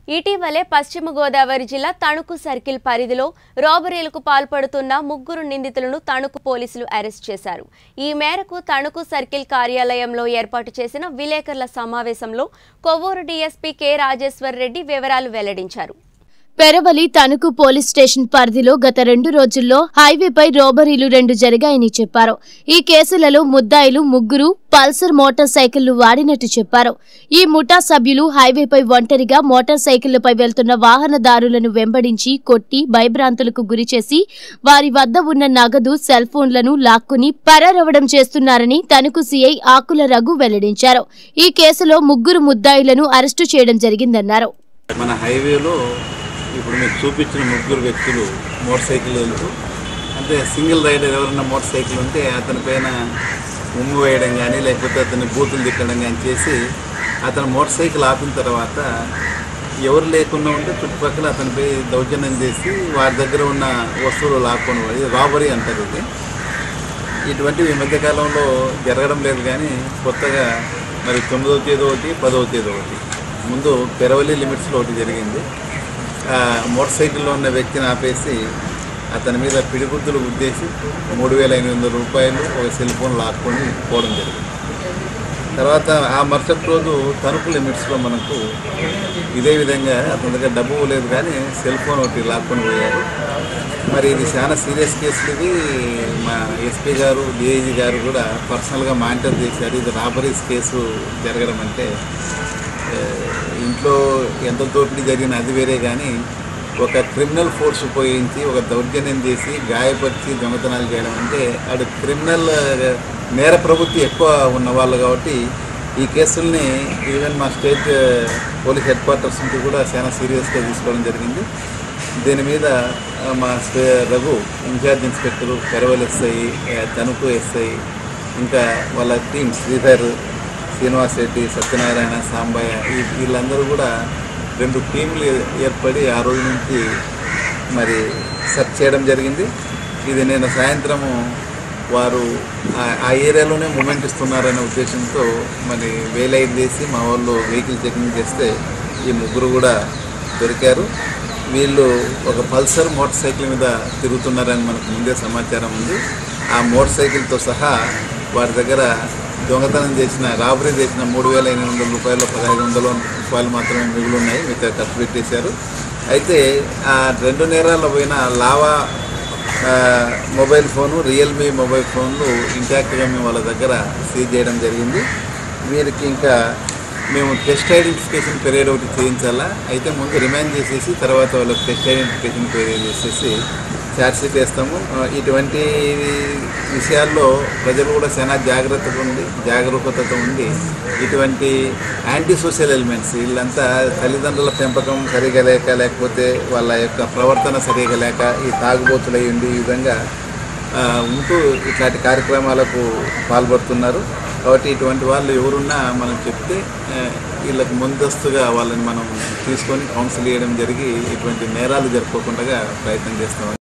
ఇటీవలే పశ్చిమ గోదావరి జిల్లా తణుకు సర్కిల్ పరిధిలో రాబరీలకు పాల్పడుతున్న ముగ్గురు నిందితులను తణుకు పోలీసులు అరెస్ట్ చేశారు ఈ మేరకు తణుకు సర్కిల్ కార్యాలయంలో ఏర్పాటు చేసిన విలేకరుల సమావేశంలో కొవ్వూరు డీఎస్పీ కె రాజేశ్వర్ రెడ్డి వివరాలు వెల్లడించారు పెరవలి తణుకు పోలీస్ స్టేషన్ పరిధిలో గత రెండు రోజుల్లో హైవేపై రోబరీలు రెండు జరిగాయని చెప్పారు ఈ కేసులలో ముద్దాయిలు ముగ్గురు పల్సర్ మోటార్ సైకిళ్లు వాడినట్టు చెప్పారు ఈ ముఠా సభ్యులు హైవేపై ఒంటరిగా మోటార్ సైకిళ్లపై వెళ్తున్న వాహనదారులను వెంబడించి కొట్టి భయభ్రాంతులకు గురిచేసి వారి వద్ద ఉన్న నగదు సెల్ ఫోన్లను లాక్కుని పరారవడం చేస్తున్నారని తణుకు సీఐ ఆకుల రఘు వెల్లడించారు ఈ కేసులో ముగ్గురు ముద్దాయిలను అరెస్టు చేయడం జరిగిందన్నారు మన హైవేలో ఇప్పుడు మీకు చూపించిన ముగ్గురు వ్యక్తులు మోటార్ సైకిల్ వెళ్తూ అంటే సింగిల్ రైడర్ ఎవరైనా మోటార్ సైకిల్ ఉంటే అతని పైన ఉమ్ము వేయడం కానీ లేకపోతే అతన్ని బూతులు తిట్టడం కానీ చేసి అతను మోటార్ సైకిల్ ఆపిన తర్వాత ఎవరు లేకుండా ఉంటే చుట్టుపక్కల అతనిపై దౌర్జన్యం చేసి వారి దగ్గర ఉన్న వస్తువులు లాక్కొని పోయి రాబరీ అంటారు ఇది ఇటువంటివి ఈ మధ్యకాలంలో జరగడం లేదు కానీ కొత్తగా మరి తొమ్మిదవ తేదీ ఒకటి పదవ తేదీ ఒకటి ముందు పెరవలి లిమిట్స్లో ఒకటి జరిగింది ఆ, మోటార్ సైకిల్లో ఉన్న వ్యక్తిని ఆపేసి అతని మీద పిడిగుద్దులు గుద్దేసి మూడు వేల ఎనిమిది వందల రూపాయలు ఒక సెల్ ఫోన్ లాక్కొని పోవడం జరిగింది తర్వాత ఆ మరుసటి రోజు తణుకు లిమిట్స్లో మనకు ఇదే విధంగా అతని దగ్గర డబ్బు లేదు కానీ సెల్ ఫోన్ ఒకటి లాక్కొని పోయారు మరి ఇది చాలా సీరియస్ కేసులు ఇది మా ఎస్పీ గారు డిఐజీ గారు కూడా పర్సనల్గా మానిటర్ చేశారు ఇది రాబరీస్ కేసు జరగడం అంటే ఏ, ఇంట్లో ఎంత దోపిడీ జరిగిన అది వేరే కానీ ఒక క్రిమినల్ ఫోర్స్ ఉపయోగించి ఒక దౌర్జన్యం చేసి గాయపరిచి దొంగతనాలు చేయడం అంటే అటు క్రిమినల్ నేర ప్రవృత్తి ఎక్కువ ఉన్న వాళ్ళు కాబట్టి ఈ కేసుల్ని ఈవెన్ మా స్టేట్ పోలీస్ హెడ్ క్వార్టర్స్ నుంచి కూడా చాలా సీరియస్గా తీసుకోవడం జరిగింది దీని మీద ఆ, మా స్టే Raghu in-charge inspector Peravali SI ఆ, తణుకు ఎస్ఐ ఇంకా వాళ్ళ టీం శ్రీధర్ శ్రీనివాస్ రెడ్డి సత్యనారాయణ సాంబయ్య ఈ వీళ్ళందరూ కూడా రెండు టీంలు ఏర్పడి ఆ రోజు నుంచి మరి సెర్చ్ చేయడం జరిగింది ఇది నేను సాయంత్రము వారు ఆ- ఆ ఏరియాలోనే మూమెంట్ ఇస్తున్నారనే ఉద్దేశంతో మరి వేలైట్ చేసి మా వాళ్ళు వెహికల్ చెకింగ్ చేస్తే ఈ ముగ్గురు కూడా దొరికారు వీళ్ళు ఒక పల్సర్ మోటార్ సైకిల్ మీద తిరుగుతున్నారని మనకు ముందే సమాచారం ఉంది ఆ మోటార్ సైకిల్తో సహా వారి దగ్గర దొంగతనం చేసిన రాబరీ చేసిన మూడు వేల ఎనిమిది వందల రూపాయలు పదహైదు వందల రూపాయలు మాత్రమే మిగులు ఉన్నాయి మిగతా ఖర్చు పెట్టేశారు అయితే ఆ రెండు నేరాల్లో పోయిన లావా ఆ, మొబైల్ ఫోను రియల్మీ మొబైల్ ఫోన్లు ఇంటాక్ట్గా మేము వాళ్ళ దగ్గర సీజ్ చేయడం జరిగింది వీరికి ఇంకా మేము టెస్ట్ ఐడెంటిఫికేషన్ పీరియడ్ ఒకటి చేయించాలా అయితే ముందు రిమైండ్ చేసేసి తర్వాత వాళ్ళకి టెస్ట్ ఐడెంటిఫికేషన్ పీరియడ్ చేసేసి ఛార్జ్ షీట్ వేస్తాము ఆ, ఇటువంటి విషయాల్లో ప్రజలు కూడా చాలా జాగ్రత్తగా ఉండి జాగరూకతతో ఉండి ఇటువంటి యాంటీ సోషల్ ఎలిమెంట్స్ వీళ్ళంతా తల్లిదండ్రుల పెంపకం సరిగా లేక లేకపోతే వాళ్ళ యొక్క ప్రవర్తన సరిగా లేక ఈ తాగుబోతులై ఉండి ఈ విధంగా ఆ, ఉంటూ ఇట్లాంటి కార్యక్రమాలకు పాల్పడుతున్నారు కాబట్టి ఇటువంటి వాళ్ళు ఎవరున్నా మనం చెప్తే ఆ, వీళ్ళకి ముందస్తుగా వాళ్ళని మనం తీసుకొని కౌన్సిల్ చేయడం జరిగి ఇటువంటి నేరాలు జరుపుకోకుండా ప్రయత్నం చేస్తామని